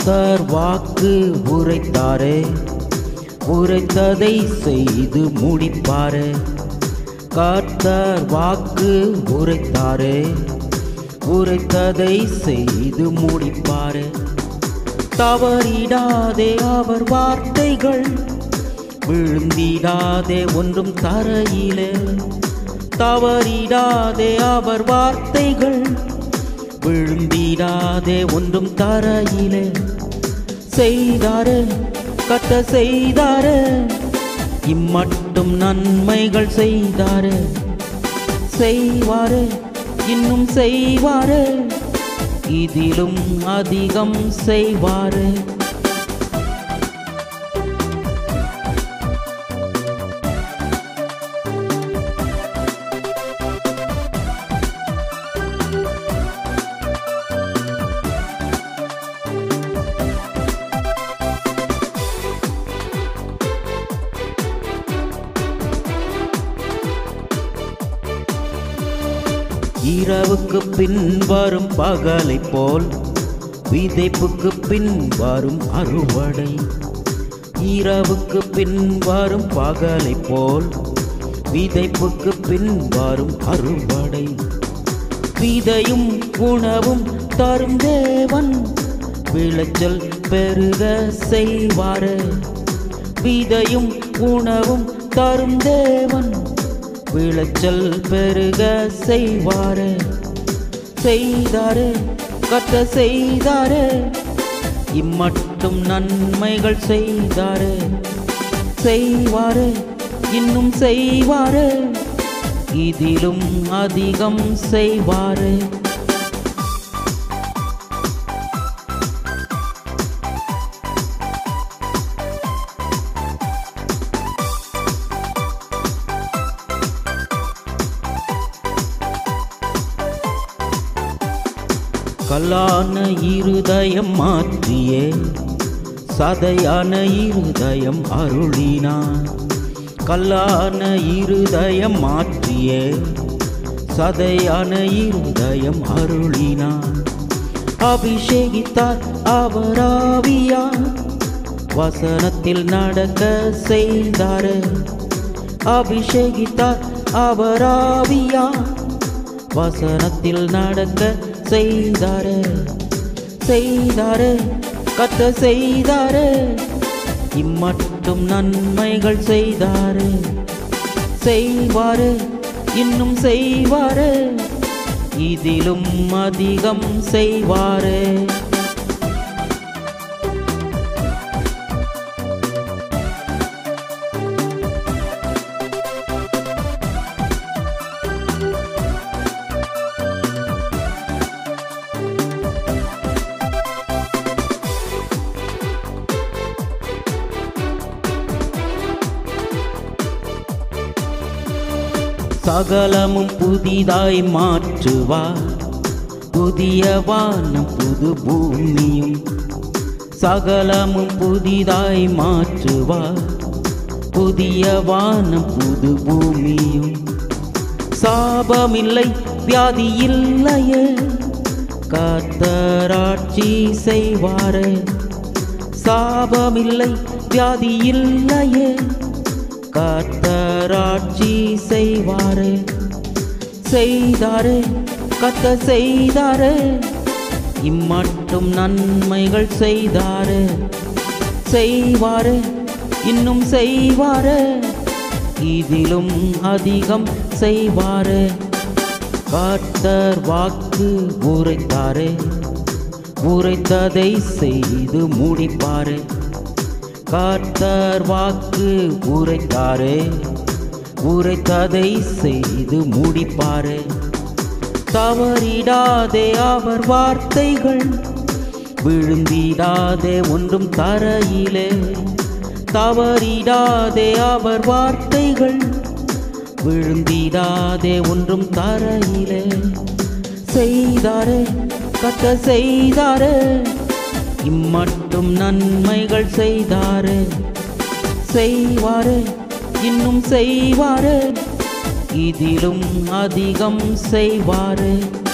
கர்த்தர் வாக்கு உரைத்தாரே உரைத்ததை செய்து முடிப்பாரே கர்த்தர் வாக்கு உரைத்தாரே உரைத்ததை செய்து முடிப்பாரே தவறிடாதே அவர் வார்த்தைகள் விழுந்திடாதே ஒன்றும் தரையிலே தவறிடாதே அவர் வார்த்தைகள் விழுந்திடாதே ஒன்றும் தரையிலே செய்தாரே கட்ட செய்தாரே இம்மட்டும் நன்மைகள் செய்தாரே செய்வாரே இன்னும் செய்வாரே இதிலும் அதிகம் செய்வாரே இரவுக்கு பின் வரும் பகலை போல் விதைப்புக்கு பின் வரும் அறுவடை இரவுக்கு பின் வரும் பகலை போல் விதைப்புக்கு பின் வரும் அறுவடை விதையும் உணவும் தரும் தேவன் விளைச்சல் பெருக செய்வாரே விதையும் உணவும் தரும் தேவன் விளைச்சல் பெருக செய்வாரே செய்தாரே கட்ட செய்தாரே இம்மட்டும் நன்மைகள் செய்தாரே செய்வாரே இன்னும் செய்வாரே இதிலும் அதிகம் செய்வாரே கல்லான இருதயம் மாற்றியே சதையான இருதயம் அருளினான் கல்லான இருதயம் மாற்றியே சதையான இருதயம் அருளினான் அபிஷேகித்தார் அவராவியா வசனத்தில் நடக்க செய்தாரே அபிஷேகித்தார் அவராவியா வசனத்தில் நடக்க செய்தாரே செய்தாரே கத்த செய்தாரே இம்மட்டும் நன்மைகள் செய்தாரே செய்வாரே இன்னும் செய்வாரே இதிலும் அதிகம் செய்வாரே சகலமும் புதிதாய் மாற்றுவார் புதிய வானம் புது பூமியும் சகலமும் புதிதாய் மாற்றுவார் புதிய வானம் புது பூமியும் சாபமில்லை வியாதி இல்லையே கத்தராட்சி செய்வாரே சாபமில்லை வியாதி இல்லையே கத்தராட்சி செய்வாரே செய்தாரே கத்த செய்தாரே இம்மட்டும் நன்மைகள் செய்தாரே செய்வாரே இன்னும் செய்வாரே இதிலும் அதிகம் செய்வாரே கர்த்தர் வாக்கு உரைத்தாரே உரைத்ததை செய்து முடிப்பாரே கர்த்தர் வாக்கு உரைத்தாரே உரைத்ததை செய்து முடிப்பாரே தவறிடாதே அவர் வார்த்தைகள் விழுந்திடாதே ஒன்றும் தரையிலே தவறிடாதே அவர் வார்த்தைகள் விழுந்திடாதே ஒன்றும் தரையிலே செய்தாரே கத்த செய்தாரே இம்மட்டும் நன்மைகள் செய்தாரே செய்வாரே இன்னும் செய்வாரே இதிலும் அதிகம் செய்வாரே